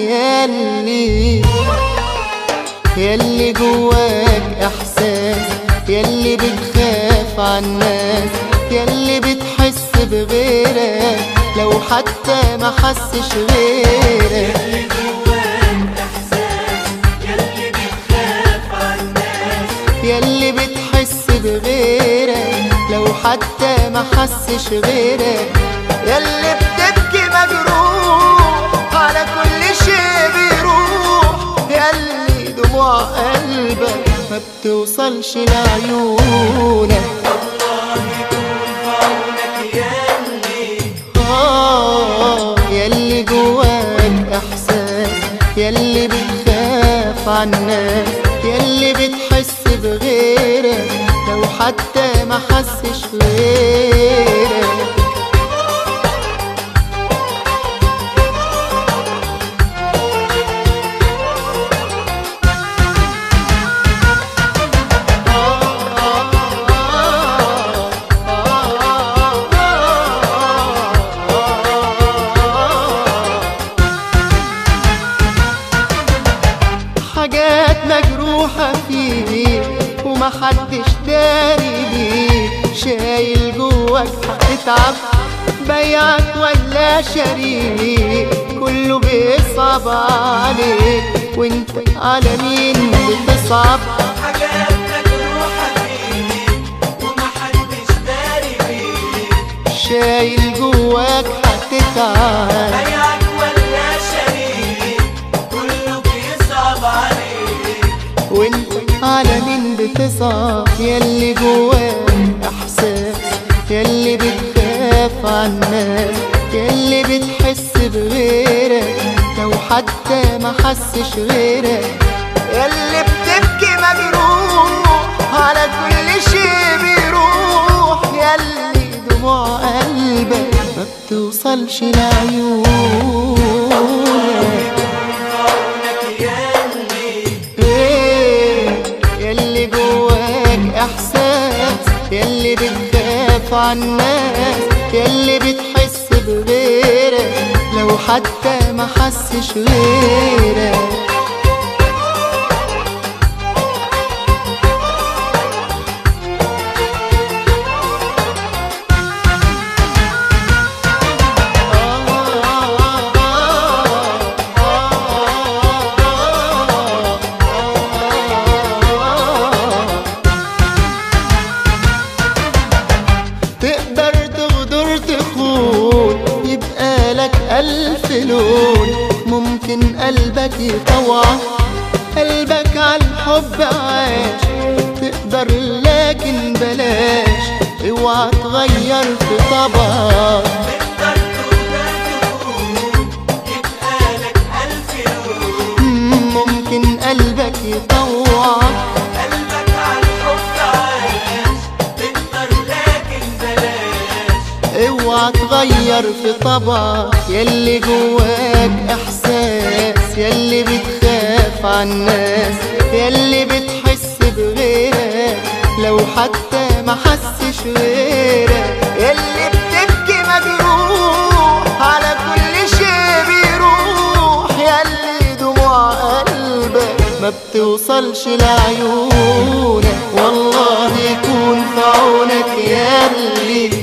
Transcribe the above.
ياللي ياللي جواك احساس ياللي بتخاف عالناس ياللي بتحس بغيرك لو حتى ما حسش غيرك يلي جواك احساس يلي بتخاف عالناس ياللي بتحس بغيرك لو حتى ما حسش غيرك ياللي بتبكي مجروح على كل شيء بيروح ياللي دموع قلبك ما بتوصلش لعيونك الله يكون في عونك يلي آه ياللي جواك احساس ياللي بتخاف عالناس ياللي بتحس بغيرك لو حتى ما حسش غيرك حاجات مجروحة فيك ومحدش داري بيك شايل جواك هتتعب بيعك ولا شريك كله بيصعب عليك وانت على مين بتصعب حاجات مجروحة فيك ومحدش داري بيك شايل جواك هتتعب بيعك ولا شريك كله بيصعب عليك وانت على مين بتصعب ياللي جواك احساس ياللي بتخاف عالناس ياللي بتحس بغيرك لو حتى ما حسش غيرك ياللي بتبكي مجروح على كل شيء بيروح ياللي دموع قلبك ما بتوصلش لعيونك عونك يلي إيه ياللي جواك احساس ياللي بتخاف عالناس ياللي بتحس بغيرك لو حتى ما حسش غيرك تقدر تغدر تخون يبقى لك ألف لون ممكن قلبك يطوعك قلبك عالحب عاش تقدر لكن بلاش اوعى تغير في طبعك تقدر تقدر تكون يبقى لك ألف لون ممكن قلبك يطوعك قلبك عالحب عايش تقدر لكن بلاش اوعى تغير في طبعك ياللي جواك احساس ياللي بتخاف عالناس ياللي بتحس بغيرك لو حتى ما حسش غيرك ياللي بتبكي مجروح على كل شيء بيروح ياللي دموع قلبك ما بتوصلش لعيونك والله يكون في عونك ياللي